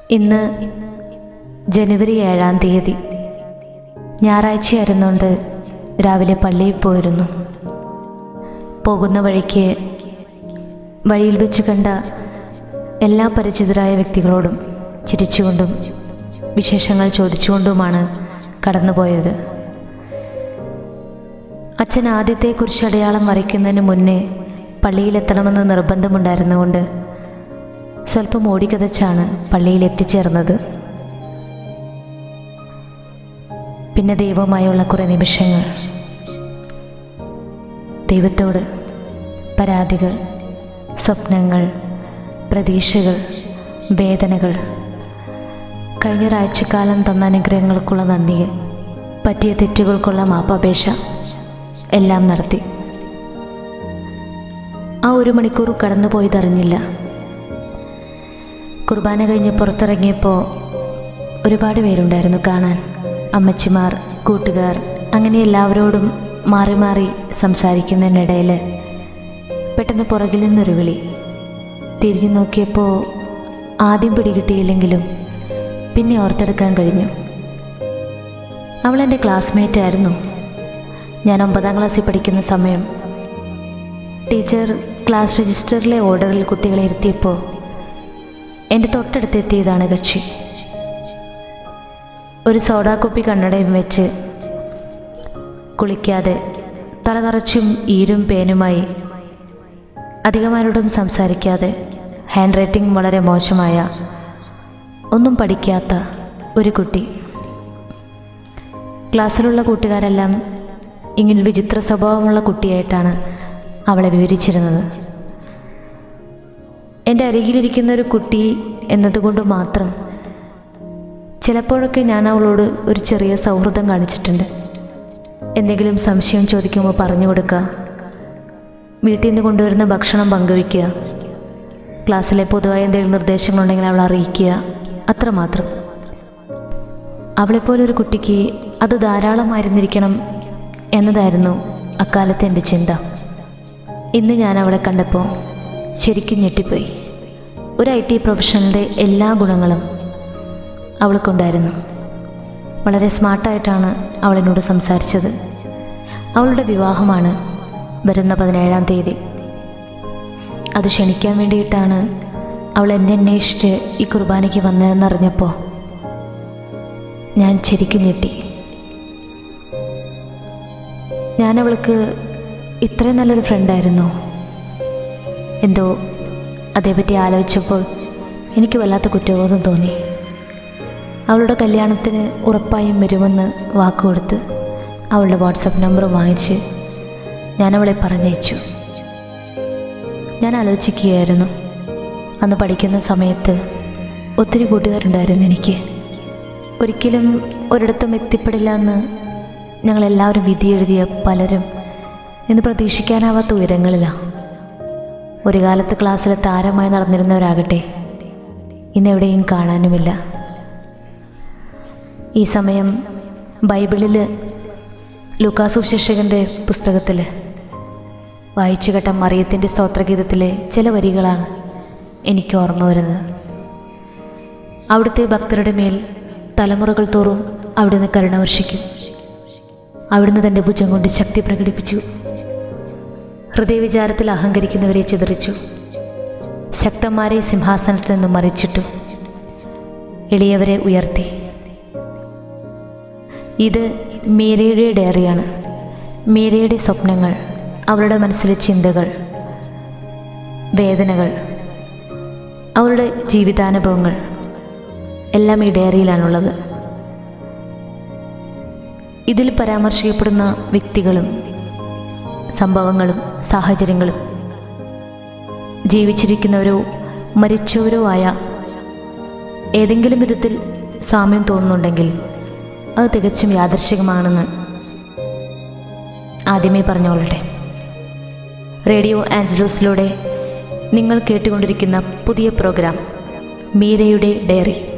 ഇന്ന് ജനുവരി ഏഴാം തീയതി ഞായറാഴ്ചയായിരുന്നുകൊണ്ട് രാവിലെ പള്ളിയിൽ പോയിരുന്നു പോകുന്ന വഴിക്ക് വഴിയിൽ വെച്ച് കണ്ട എല്ലാ പരിചിതരായ വ്യക്തികളോടും ചിരിച്ചുകൊണ്ടും വിശേഷങ്ങൾ ചോദിച്ചുകൊണ്ടുമാണ് കടന്നുപോയത് അച്ഛൻ ആദ്യത്തെ കുരിശടയാളം വരയ്ക്കുന്നതിന് മുന്നേ പള്ളിയിലെത്തണമെന്ന് നിർബന്ധമുണ്ടായിരുന്നുകൊണ്ട് സ്വല്പം ഓടിക്കതച്ചാണ് പള്ളിയിൽ എത്തിച്ചേർന്നത് പിന്നെ ദൈവമായുള്ള കുറേ നിമിഷങ്ങൾ ദൈവത്തോട് പരാതികൾ സ്വപ്നങ്ങൾ പ്രതീക്ഷകൾ വേദനകൾ കഴിഞ്ഞൊരാഴ്ചക്കാലം തന്ന അനുഗ്രഹങ്ങൾക്കുള്ള നന്ദി പറ്റിയ തെറ്റുകൾക്കുള്ള മാപ്പപേക്ഷ എല്ലാം നടത്തി ആ ഒരു മണിക്കൂർ കടന്നുപോയതറിഞ്ഞില്ല കുർബാന കഴിഞ്ഞ് പുറത്തിറങ്ങിയപ്പോൾ ഒരുപാട് പേരുണ്ടായിരുന്നു കാണാൻ അമ്മച്ചിമാർ കൂട്ടുകാർ അങ്ങനെ എല്ലാവരോടും മാറി മാറി സംസാരിക്കുന്നതിനിടയിൽ പെട്ടെന്ന് പുറകിൽ നിന്നൊരു വിളി തിരിഞ്ഞു നോക്കിയപ്പോൾ ആദ്യം പിടികിട്ടിയില്ലെങ്കിലും പിന്നെ ഓർത്തെടുക്കാൻ കഴിഞ്ഞു അവൾ എൻ്റെ ക്ലാസ്മേറ്റ് ആയിരുന്നു ഞാൻ ഒമ്പതാം ക്ലാസ്സിൽ പഠിക്കുന്ന സമയം ടീച്ചർ ക്ലാസ് രജിസ്റ്ററിലെ ഓർഡറിൽ കുട്ടികളെ ഇരുത്തിയപ്പോൾ എൻ്റെ തൊട്ടടുത്തെത്തിയതാണ് കക്ഷി ഒരു സോഡാ കുപ്പി കണ്ണടയും വെച്ച് കുളിക്കാതെ തല നിറച്ചും ഈരും പേനുമായി അധികമാരോടും സംസാരിക്കാതെ ഹാൻഡ് റൈറ്റിംഗ് വളരെ മോശമായ ഒന്നും പഠിക്കാത്ത ഒരു കുട്ടി ക്ലാസ്സിലുള്ള കൂട്ടുകാരെല്ലാം ഇങ്ങനെ വിചിത്ര സ്വഭാവമുള്ള കുട്ടിയായിട്ടാണ് അവളെ വിവരിച്ചിരുന്നത് എൻ്റെ അരികിലിരിക്കുന്ന ഒരു കുട്ടി എന്നതുകൊണ്ട് മാത്രം ചിലപ്പോഴൊക്കെ ഞാൻ അവളോട് ഒരു ചെറിയ സൗഹൃദം കാണിച്ചിട്ടുണ്ട് എന്തെങ്കിലും സംശയം ചോദിക്കുമ്പോൾ പറഞ്ഞു കൊടുക്കുക വീട്ടിൽ നിന്ന് കൊണ്ടുവരുന്ന ഭക്ഷണം പങ്കുവയ്ക്കുക ക്ലാസ്സിലെ പൊതുവായ എന്തെങ്കിലും നിർദ്ദേശങ്ങളുണ്ടെങ്കിൽ അവൾ അറിയിക്കുക അത്രമാത്രം അവളെപ്പോലൊരു കുട്ടിക്ക് അത് ധാരാളമായിരുന്നിരിക്കണം എന്നതായിരുന്നു അക്കാലത്തെ എൻ്റെ ചിന്ത ഇന്ന് ഞാൻ അവളെ കണ്ടപ്പോൾ ശരിക്കും ഞെട്ടിപ്പോയി ഒരു ഐ ടി പ്രൊഫഷണലിൻ്റെ എല്ലാ ഗുണങ്ങളും അവൾക്കുണ്ടായിരുന്നു വളരെ സ്മാർട്ടായിട്ടാണ് അവൾ എന്നോട് സംസാരിച്ചത് അവളുടെ വിവാഹമാണ് വരുന്ന പതിനേഴാം തീയതി അത് ക്ഷണിക്കാൻ വേണ്ടിയിട്ടാണ് അവൾ എന്നെ അന്വേഷിച്ച് ഈ കുർബാനയ്ക്ക് വന്നതെന്നറിഞ്ഞപ്പോൾ ഞാൻ ശരിക്കും ഞെട്ടി ഞാൻ അവൾക്ക് ഇത്രയും നല്ലൊരു ഫ്രണ്ടായിരുന്നു എന്തോ അതേപ്പറ്റി ആലോചിച്ചപ്പോൾ എനിക്ക് വല്ലാത്ത കുറ്റബോധം തോന്നി അവളുടെ കല്യാണത്തിന് ഉറപ്പായും വരുമെന്ന് വാക്കുകൊടുത്ത് അവളുടെ വാട്സപ്പ് നമ്പർ വാങ്ങിച്ച് ഞാൻ അവളെ പറഞ്ഞയച്ചു ഞാൻ ആലോചിക്കുകയായിരുന്നു അന്ന് പഠിക്കുന്ന സമയത്ത് ഒത്തിരി കൂട്ടുകാരുണ്ടായിരുന്നു എനിക്ക് ഒരിക്കലും ഒരിടത്തും എത്തിപ്പെടില്ല എന്ന് ഞങ്ങളെല്ലാവരും വിധി എഴുതിയ പലരും എന്ന് പ്രതീക്ഷിക്കാനാവാത്ത ഉയരങ്ങളിലാണ് ഒരു കാലത്ത് ക്ലാസ്സിലെ താരമായി നടന്നിരുന്നവരാകട്ടെ ഇന്നെവിടെയും കാണാനുമില്ല ഈ സമയം ബൈബിളിൽ ലൂക്കാസു ശിക്ഷകൻ്റെ പുസ്തകത്തിൽ വായിച്ചു കേട്ട മറിയത്തിൻ്റെ സ്തോത്രഗീതത്തിലെ ചില വരികളാണ് എനിക്ക് ഓർമ്മ വരുന്നത് അവിടുത്തെ ഭക്തരുടെ മേൽ തലമുറകൾ തോറും അവിടുന്ന് കരുണ വർഷിക്കും അവിടുന്ന് തൻ്റെ ഭുജം കൊണ്ട് ശക്തി പ്രകടിപ്പിച്ചു ഹൃദയവിചാരത്തിൽ അഹങ്കരിക്കുന്നവരെ ചിതറിച്ചു ശക്തന്മാരെ സിംഹാസനത്തിൽ നിന്നും മറിച്ചിട്ടു എളിയവരെ ഉയർത്തി ഇത് മീരയുടെ ഡയറിയാണ് മീരയുടെ സ്വപ്നങ്ങൾ അവളുടെ മനസ്സിലെ ചിന്തകൾ വേദനകൾ അവളുടെ ജീവിതാനുഭവങ്ങൾ എല്ലാം ഈ ഡയറിയിലാണുള്ളത് ഇതിൽ പരാമർശിക്കപ്പെടുന്ന വ്യക്തികളും സംഭവങ്ങളും സാഹചര്യങ്ങളും ജീവിച്ചിരിക്കുന്നവരോ മരിച്ചവരോ ആയ ഏതെങ്കിലും വിധത്തിൽ സാമ്യം തോന്നുന്നുണ്ടെങ്കിൽ അത് തികച്ചും യാദർശികമാണെന്ന് ആദ്യമേ പറഞ്ഞോളട്ടെ റേഡിയോ ആഞ്ചലോസിലൂടെ നിങ്ങൾ കേട്ടുകൊണ്ടിരിക്കുന്ന പുതിയ പ്രോഗ്രാം മീരയുടെ ഡയറി